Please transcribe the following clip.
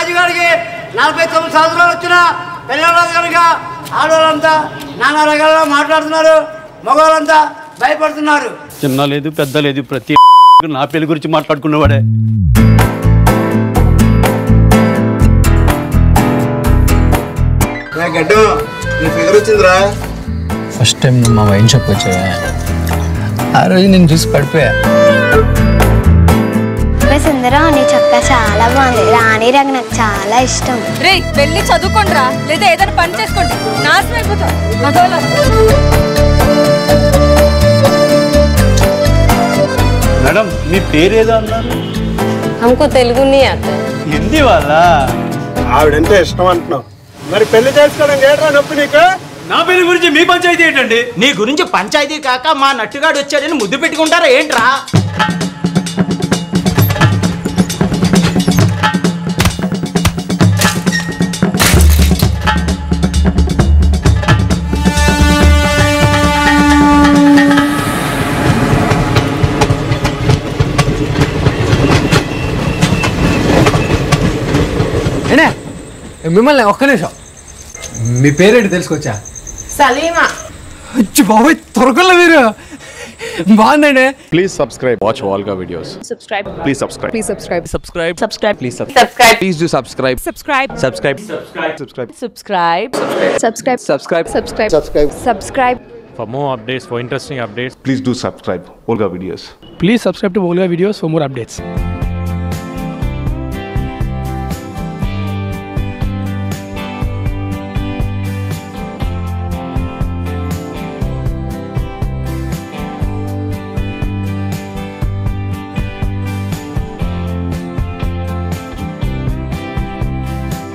రాజుగారికి నలభై తొమ్మిది సంవత్సరాలు వచ్చిన పిల్లలు కనుక ఆడవాళ్ళంతా నానా రకాలుగా మాట్లాడుతున్నారు మగవాళ్ళంతా భయపడుతున్నారు చిన్న లేదు పెద్ద లేదు ప్రతి నా పెళ్లి గురించి మాట్లాడుకున్నవాడే గడ్డు నీ ఫిగర్ వచ్చిందిరా ఫస్ట్ టైం నువ్వు మా వైన్ షాప్ వచ్చావా ఆ రోజు నేను చూసి పడిపోయా సుందరం నీ చొక్క చాలా బాగుంది రాణి రంగు నాకు చాలా ఇష్టం రే వెళ్ళి చదువుకోండిరా లేదా ఏదైనా పని చేసుకోండి నాశనం అయిపోతాం అదోలా మేడం మీ పేరేదో అన్నారు हमको तेलुगु नहीं आता హిందీ వాళ్ళ ఆవిడంటే ఇష్టం అంటున్నావు మరి పెళ్లి చేసుకోవడం ఏట్రా నొప్పి నీకు నా పెళ్లి గురించి మీ పంచాయతీ ఏంటండి నీ గురించి పంచాయతీ కాక మా నట్టుగాడు వచ్చాడని ముద్దు పెట్టుకుంటారా ఏంట్రా ఏనే మిమ్మల్ని ఒక్క నిమిషం మీ పేరేంటి తెలుసుకోవచ్చా सलीमा వచ్చి బాబాయ్ త్వరగల మీరు బాగుందండి Please subscribe. Watch Volga videos. Subscribe Please subscribe. Please subscribe subscribe subscribe please subscribe please do subscribe subscribe subscribe Subscribe. Subscribe subscribe subscribe subscribe subscribe For more updates, for interesting updates, Please do subscribe. Volga videos. Please subscribe to Volga videos for more updates.